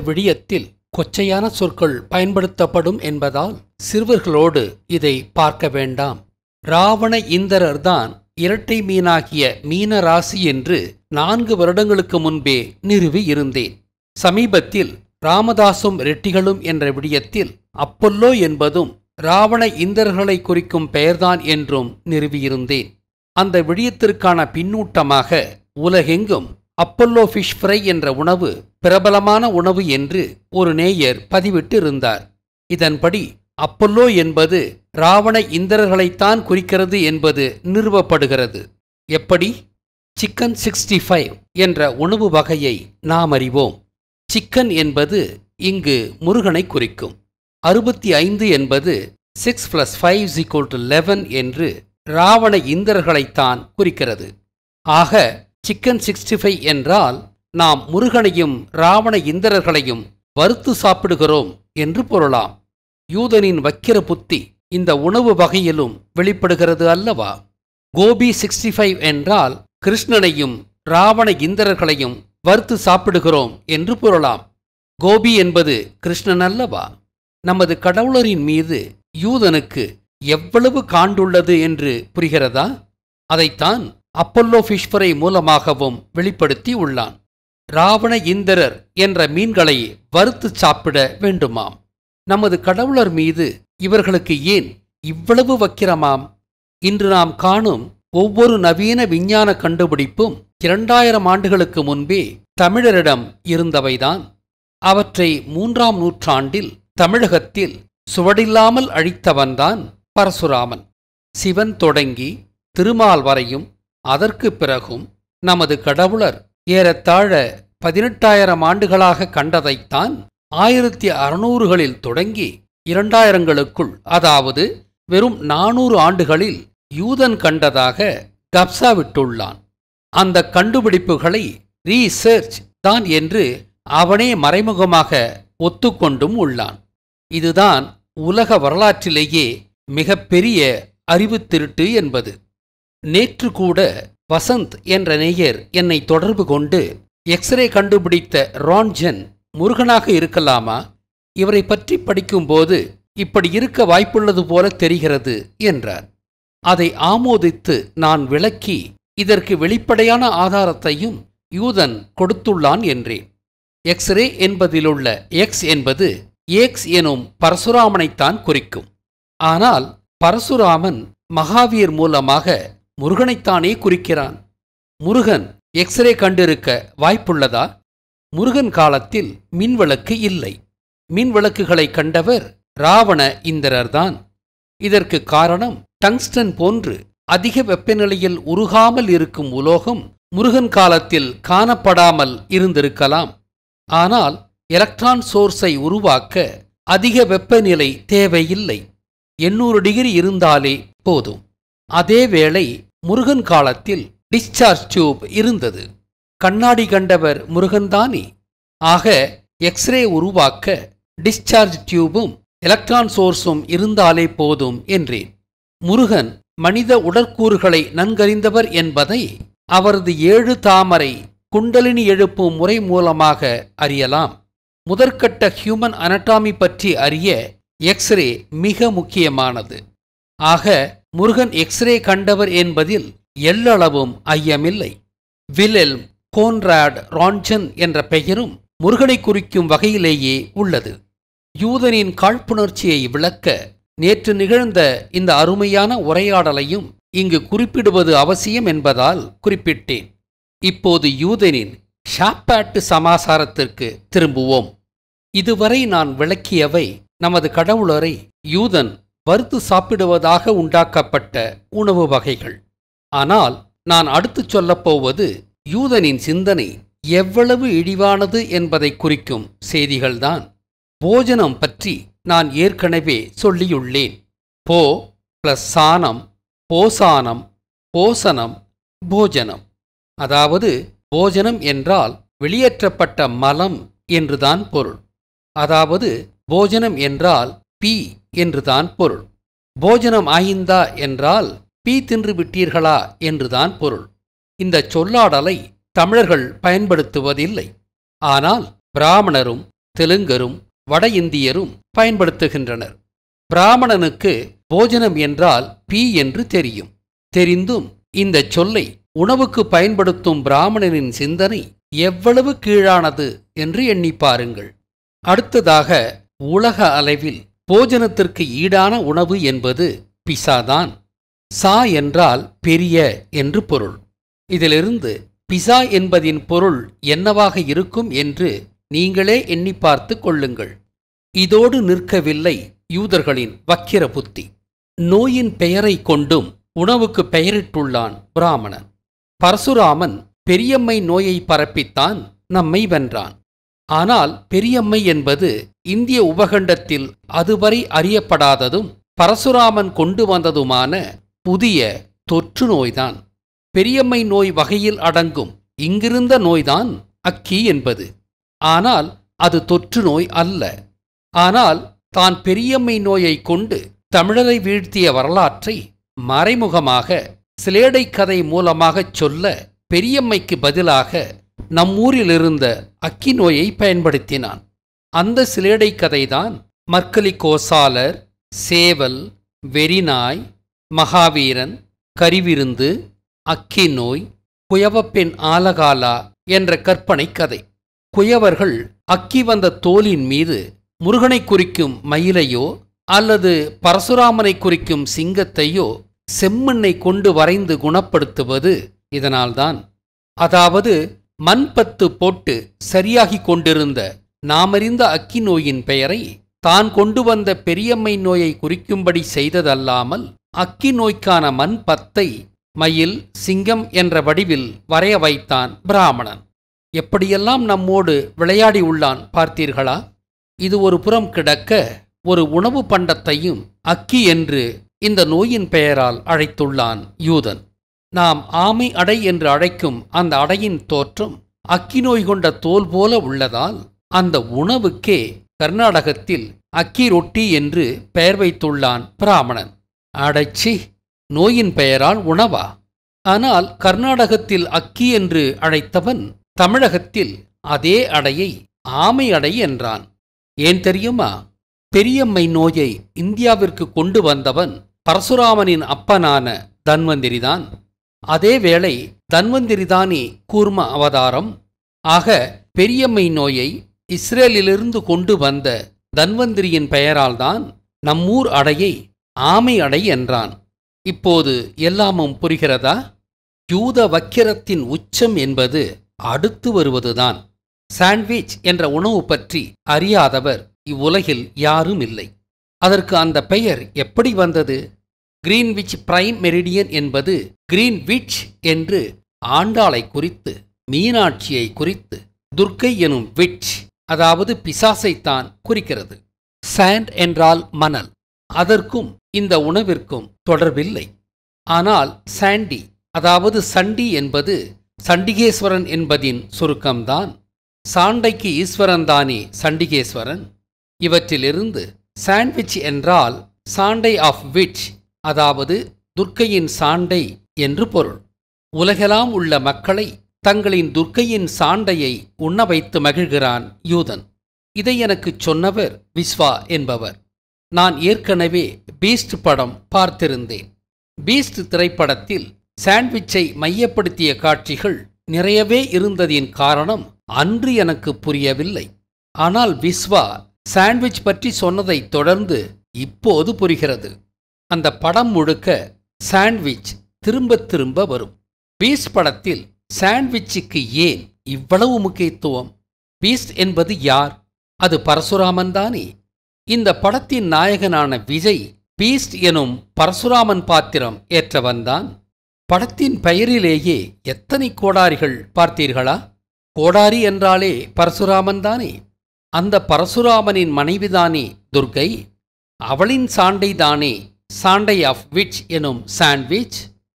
விடயத்தில் கொச்சையான சொற்கள் பயன்படுத்தப்படும் என்பதால் சிறுவர்களோடு இதை பார்க்க வேண்டாம் ராவண இந்திரர்தான் இரட்டை மீனாகிய மீன ராசி என்று நான்கு வருடங்களுக்கு முன்பே நிறுவி இருந்தேன் சமீபத்தில் ராமதாசும் ரெட்டிகளும் என்ற விடயத்தில் அப்பல்லோ என்பதும் ராவண இந்திரர்களை குறிக்கும் பெயர்தான் என்றும் நிறுவியிருந்தேன் அந்த விடயத்திற்கான பின்னூட்டமாக உலகெங்கும் அப்பல்லோ ஃபிஷ் ஃப்ரை என்ற உணவு பிரபலமான உணவு என்று ஒரு நேயர் பதிவிட்டு இருந்தார் இதன்படி அப்பல்லோ என்பது ராவண இந்திரர்களைத்தான் குறிக்கிறது என்பது நிறுவப்படுகிறது எப்படி சிக்கன் சிக்ஸ்டி ஃபைவ் என்ற உணவு வகையை நாம் அறிவோம் சிக்கன் என்பது இங்கு முருகனை குறிக்கும் அறுபத்தி ஐந்து என்பது six plus five equal to eleven என்று ராவண இந்திரர்களைத்தான் குறிக்கிறது ஆக சிக்கன் சிக்ஸ்டி ஃபைவ் என்றால் நாம் முருகனையும் ராவண இந்திரர்களையும் வறுத்து சாப்பிடுகிறோம் என்று பொருளாம் யூதனின் வக்கிர புத்தி இந்த உணவு வகையிலும் வெளிப்படுகிறது அல்லவா கோபி சிக்ஸ்டி ஃபைவ் என்றால் கிருஷ்ணனையும் ராவண இந்திரர்களையும் வறுத்து சாப்பிடுகிறோம் என்று பொருளாம் கோபி என்பது கிருஷ்ணன் அல்லவா நமது கடவுளரின் மீது யூதனுக்கு எவ்வளவு காண்டுள்ளது என்று புரிகிறதா அதைத்தான் அப்பல்லோ ஃபிஷ்பரை மூலமாகவும் வெளிப்படுத்தி உள்ளான் ராவண இந்திரர் என்ற மீன்களை வறுத்து சாப்பிட வேண்டுமாம் நமது கடவுளர் மீது இவர்களுக்கு ஏன் இவ்வளவு வக்கிரமாம் இன்று நாம் காணும் ஒவ்வொரு நவீன விஞ்ஞான கண்டுபிடிப்பும் இரண்டாயிரம் ஆண்டுகளுக்கு முன்பே தமிழரிடம் இருந்தவைதான் அவற்றை மூன்றாம் நூற்றாண்டில் தமிழகத்தில் சுவடில்லாமல் அழித்தவன்தான் பரசுராமன் சிவன் தொடங்கி திருமால் வரையும் அதற்கு பிறகும் நமது கடவுளர் ஏறத்தாழ பதினெட்டாயிரம் ஆண்டுகளாக கண்டதைத்தான் ஆயிரத்தி அறுநூறுகளில் தொடங்கி இரண்டாயிரங்களுக்குள் அதாவது வெறும் நானூறு ஆண்டுகளில் யூதன் கண்டதாக கப்சா விட்டுள்ளான் அந்த கண்டுபிடிப்புகளை ரீசர்ச் தான் என்று அவனே மறைமுகமாக ஒத்துக்கொண்டும் உள்ளான் இதுதான் உலக வரலாற்றிலேயே மிகப்பெரிய அறிவு திருட்டு என்பது நேற்று கூட வசந்த் என்ற நேயர் என்னை தொடர்பு கொண்டு எக்ஸ்ரே கண்டுபிடித்த ரான்ஜன் முருகனாக இருக்கலாமா இவரை பற்றி படிக்கும்போது இப்படி இருக்க வாய்ப்புள்ளது போல தெரிகிறது என்றார் அதை ஆமோதித்து நான் விளக்கி இதற்கு வெளிப்படையான ஆதாரத்தையும் யூதன் கொடுத்துள்ளான் என்றேன் எக்ஸ்ரே என்பதிலுள்ள எக்ஸ் என்பது ஏக்ஸ் எனும் பரசுராமனைத்தான் குறிக்கும் ஆனால் பரசுராமன் மகாவீர் மூலமாக முருகனைத்தானே குறிக்கிறான் முருகன் எக்ஸ்ரே கண்டிருக்க வாய்ப்புள்ளதா முருகன் காலத்தில் மின்விளக்கு இல்லை மின்விளக்குகளை கண்டவர் ராவண இந்திரர்தான் இதற்கு காரணம் டங்ஸ்டன் போன்று அதிக வெப்பநிலையில் உருகாமல் இருக்கும் உலோகம் முருகன் காலத்தில் காணப்படாமல் இருந்திருக்கலாம் ஆனால் எலக்ட்ரான் சோர்ஸை உருவாக்க அதிக வெப்பநிலை தேவையில்லை எண்ணூறு டிகிரி இருந்தாலே போதும் அதேவேளை முருகன் காலத்தில் டிஸ்சார்ஜ் டியூப் இருந்தது கண்ணாடி கண்டவர் முருகன்தானே ஆக எக்ஸ்ரே உருவாக்க டிஸ்சார்ஜ் டியூபும் எலக்ட்ரான் சோர்ஸும் இருந்தாலே போதும் என்றேன் முருகன் மனித உடற்கூறுகளை நன்கறிந்தவர் என்பதை அவரது ஏழு தாமரை குண்டலினி எழுப்பும் முறை மூலமாக அறியலாம் முதற்கட்ட ஹியூமன் அனட்டாமி பற்றி அறிய எக்ஸ்ரே மிக முக்கியமானது ஆக முருகன் எக்ஸ்ரே கண்டவர் என்பதில் எல்லளவும் ஐயமில்லை விலெல் கோன்ராட் ரான்ஜன் என்ற பெயரும் முருகனை குறிக்கும் வகையிலேயே உள்ளது யூதனின் காழ்ப்புணர்ச்சியை விளக்க நேற்று நிகழ்ந்த இந்த அருமையான உரையாடலையும் இங்கு குறிப்பிடுவது அவசியம் என்பதால் குறிப்பிட்டேன் இப்போது யூதனின் ஷாப்பாட்டு சமாசாரத்திற்கு திரும்புவோம் இதுவரை நான் விளக்கியவை நமது கடவுளரை யூதன் வறுத்து சாப்பிடுவதாக உண்டாக்கப்பட்ட உணவு வகைகள் ஆனால் நான் அடுத்துச் சொல்லப்போவது யூதனின் சிந்தனை எவ்வளவு இழிவானது என்பதை குறிக்கும் செய்திகள்தான் போஜனம் பற்றி நான் ஏற்கனவே சொல்லியுள்ளேன் போ பிளஸ் சானம் போசானம் போசனம் போஜனம் அதாவது போஜனம் என்றால் வெளியேற்றப்பட்ட மலம் என்றுதான் பொருள் அதாவது போஜனம் என்றால் பீ என்றுதான் பொருள் போஜனம் ஆயிந்தா என்றால் பீ தின்று விட்டீர்களா என்றுதான் பொருள் இந்த சொல்லாடலை தமிழர்கள் பயன்படுத்துவதில்லை ஆனால் பிராமணரும் தெலுங்கரும் வட இந்தியரும் பயன்படுத்துகின்றனர் பிராமணனுக்கு போஜனம் என்றால் பி என்று தெரியும் தெரிந்தும் இந்த சொல்லை உணவுக்கு பயன்படுத்தும் பிராமணனின் சிந்தனை எவ்வளவு கீழானது என்று எண்ணி பாருங்கள் அடுத்ததாக உலக அளவில் போஜனத்திற்கு ஈடான உணவு என்பது பிசாதான் சா என்றால் பெரிய என்று பொருள் இதிலிருந்து பிசா என்பதின் பொருள் என்னவாக இருக்கும் என்று நீங்களே எண்ணி பார்த்து கொள்ளுங்கள் இதோடு நிற்கவில்லை யூதர்களின் வக்கிர புத்தி நோயின் பெயரை கொண்டும் உணவுக்கு பெயரிட்டுள்ளான் பிராமணன் பரசுராமன் பெரியம்மை நோயை பரப்பித்தான் நம்மை வென்றான் ஆனால் பெரியம்மை என்பது இந்திய உபகண்டத்தில் அதுவரை அறியப்படாததும் பரசுராமன் கொண்டு வந்ததுமான புதிய தொற்று நோய்தான் பெரியம்மை நோய் வகையில் அடங்கும் இங்கிருந்த நோய்தான் அக்கி என்பது ஆனால் அது தொற்று நோய் அல்ல ஆனால் தான் பெரியம்மை நோயை கொண்டு தமிழரை வீழ்த்திய வரலாற்றை மறைமுகமாக சிலேடை கதை மூலமாகச் சொல்ல பெரியம்மைக்கு பதிலாக நம்மூரில் இருந்த அக்கி நோயை பயன்படுத்தினான் அந்த சிலேடை கதைதான் மர்க்கலி கோசாலர் சேவல் வெறிநாய் மகாவீரன் கரிவிருந்து அக்கி நோய் குயவப்பெண் ஆலகாலா என்ற கற்பனை கதை குயவர்கள் அக்கி வந்த தோலின் மீது முருகனை குறிக்கும் மயிலையோ அல்லது பரசுராமனை குறிக்கும் சிங்கத்தையோ செம்மண்ணை கொண்டு வரைந்து குணப்படுத்துவது இதனால்தான் அதாவது மண்பத்து போட்டு சரியாகிக் கொண்டிருந்த நாமறிந்த அக்கி நோயின் பெயரை தான் கொண்டு வந்த பெரியம்மை நோயை குறிக்கும்படி செய்ததல்லாமல் அக்கி நோய்க்கான மண் பத்தை மயில் சிங்கம் என்ற வடிவில் வரைய வைத்தான் பிராமணன் எப்படியெல்லாம் நம்மோடு விளையாடி உள்ளான் பார்த்தீர்களா இது ஒரு புறம் கிடக்க ஒரு உணவு பண்டத்தையும் அக்கி என்று இந்த நோயின் பெயரால் அழைத்துள்ளான் யூதன் நாம் ஆமை அடை என்று அழைக்கும் அந்த அடையின் தோற்றம் அக்கி நோய் கொண்ட தோல் போல உள்ளதால் அந்த உணவுக்கே கர்நாடகத்தில் அக்கி ரொட்டி என்று பெயர் வைத்துள்ளான் பிராமணன் அடைச்சி நோயின் பெயரால் உணவா ஆனால் கர்நாடகத்தில் அக்கி என்று அழைத்தவன் தமிழகத்தில் அதே அடையை ஆமை அடை என்றான் ஏன் தெரியுமா பெரியம்மை நோயை இந்தியாவிற்கு கொண்டு வந்தவன் பரசுராமனின் அப்பனான தன்வந்திரிதான் அதேவேளை தன்வந்திரிதானே கூர்ம அவதாரம் ஆக பெரியம்மை நோயை இஸ்ரேலிலிருந்து கொண்டு வந்த தன்வந்திரியின் பெயரால்தான் நம்மூர் அடையை ஆமை அடை என்றான் இப்போது எல்லாமும் புரிகிறதா யூத வக்கிரத்தின் உச்சம் என்பது அடுத்து வருவதுதான் சாண்ட்விச் என்ற உணவு பற்றி அறியாதவர் இவ்வுலகில் யாரும் இல்லை அதற்கு அந்த பெயர் எப்படி வந்தது கிரீன்விச் பிரைம் மெரிடியன் என்பது கிரீன்விச் என்று ஆண்டாளை குறித்து மீனாட்சியை குறித்து துர்க்கை எனும் விச் அதாவது பிசாசைத்தான் குறிக்கிறது சாண்ட் என்றால் மணல் அதற்கும் இந்த உணவிற்கும் தொடர்பில்லை ஆனால் சாண்டி அதாவது சண்டி என்பது சண்டிகேஸ்வரன் என்பதின் சுருக்கம்தான் சாண்டைக்கு ஈஸ்வரன் தானே சண்டிகேஸ்வரன் இவற்றிலிருந்து சாண்ட்விச் என்றால் சாண்டை ஆஃப் விச் அதாவது துர்க்கையின் சாண்டை என்று பொருள் உலகெல்லாம் உள்ள மக்களை தங்களின் துர்க்கையின் சாண்டையை உண்ண வைத்து மகிழ்கிறான் யூதன் இதை எனக்குச் சொன்னவர் விஸ்வா என்பவர் நான் ஏற்கனவே பீஸ்ட் படம் பார்த்திருந்தேன் பீஸ்ட் திரைப்படத்தில் சாண்ட்விச்சை மையப்படுத்திய காட்சிகள் நிறையவே இருந்ததின் காரணம் அன்று எனக்கு புரியவில்லை ஆனால் விஸ்வா சாண்ட்விச் பற்றி சொன்னதைத் தொடர்ந்து இப்போது புரிகிறது அந்த படம் முழுக்க சாண்ட்விச் திரும்ப திரும்ப வரும் பீஸ்ட் படத்தில் சாண்ட்விச்சுக்கு ஏன் இவ்வளவு முக்கியத்துவம் பீஸ்ட் என்பது யார் அது பரசுராமன் தானே இந்த படத்தின் நாயகனான விஜய் பீஸ்ட் எனும் பரசுராமன் பாத்திரம் ஏற்றவன்தான் படத்தின் பெயரிலேயே எத்தனை கோடாரிகள் பார்த்தீர்களா கோடாரி என்றாலே பரசுராமன் தானே அந்த பரசுராமனின் மனைவிதானே துர்கை அவளின் சாண்டை தானே சாண்டை ஆஃப் விச் எனும் சாண்ட்விச்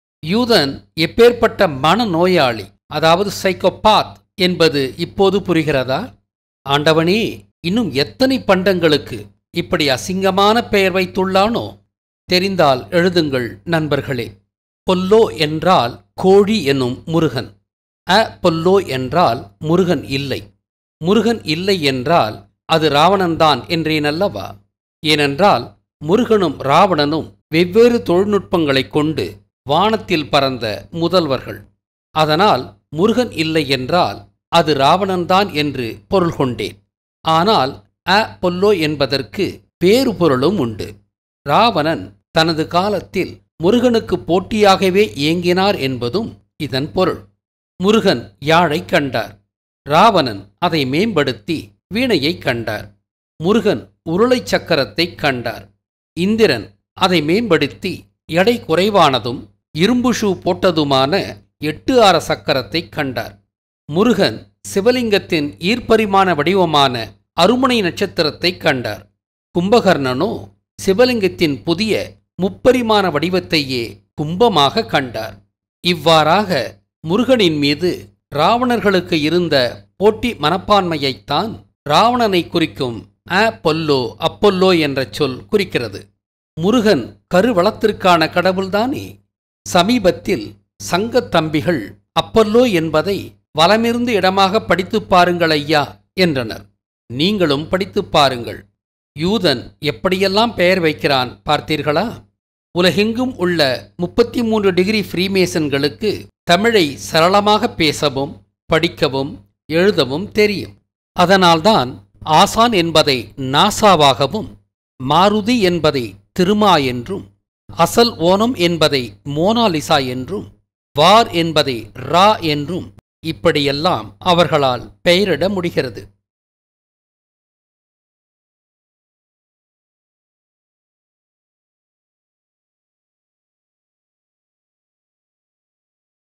யூதன் எப்பேற்பட்ட மனநோயாளி அதாவது சைக்கோபாத் என்பது இப்போது புரிகிறதா ஆண்டவனே இன்னும் எத்தனை பண்டங்களுக்கு இப்படி அசிங்கமான பெயர் வைத்துள்ளானோ தெரிந்தால் எழுதுங்கள் நண்பர்களே பொல்லோ என்றால் கோழி என்னும் முருகன் அ பொல்லோ என்றால் முருகன் இல்லை முருகன் இல்லை என்றால் அது ராவணன்தான் என்றேனல்லவா ஏனென்றால் முருகனும் ராவணனும் வெவ்வேறு தொழில்நுட்பங்களைக் கொண்டு வானத்தில் பறந்த முதல்வர்கள் அதனால் முருகன் இல்லை என்றால் அது ராவணன்தான் என்று பொருள் கொண்டேன் ஆனால் அ பொல்லோ என்பதற்கு வேறு பொருளும் உண்டு ராவணன் தனது காலத்தில் முருகனுக்கு போட்டியாகவே இயங்கினார் என்பதும் இதன் பொருள் முருகன் யாழைக் கண்டார் ராவணன் அதை மேம்படுத்தி வீணையைக் கண்டார் முருகன் உருளைச் சக்கரத்தைக் கண்டார் இந்திரன் அதை மேம்படுத்தி எடை குறைவானதும் இரும்பு ஷூ போட்டதுமான எட்டு ஆர சக்கரத்தைக் கண்டார் முருகன் சிவலிங்கத்தின் ஈர்ப்பரிமாண வடிவமான அருமனை நட்சத்திரத்தைக் கண்டார் கும்பகர்ணனோ சிவலிங்கத்தின் புதிய முப்பரிமாண வடிவத்தையே கும்பமாக கண்டார் இவ்வாறாக முருகனின் மீது ராவணர்களுக்கு இருந்த போட்டி மனப்பான்மையைத்தான் ராவணனை குறிக்கும் அ பொல்லோ அப்பொல்லோ என்ற சொல் குறிக்கிறது முருகன் கருவளத்திற்கான கடவுள்தானே சமீபத்தில் சங்கத் தம்பிகள் அப்பல்லோ என்பதை வலமிருந்து இடமாக படித்துப் பாருங்கள் ஐயா என்றனர் நீங்களும் படித்துப் பாருங்கள் யூதன் எப்படியெல்லாம் பெயர் வைக்கிறான் பார்த்தீர்களா உலகெங்கும் உள்ள முப்பத்தி மூன்று டிகிரி ஃப்ரீமேசன்களுக்கு தமிழை சரளமாக பேசவும் படிக்கவும் எழுதவும் தெரியும் அதனால்தான் ஆசான் என்பதை நாசாவாகவும் மாருதி என்பதை திருமா என்றும் அசல் ஓனம் என்பதை மோனாலிசா என்றும் வார் என்பதை ரா என்றும் இப்படியெல்லாம் அவர்களால் பெயரிட முடிகிறது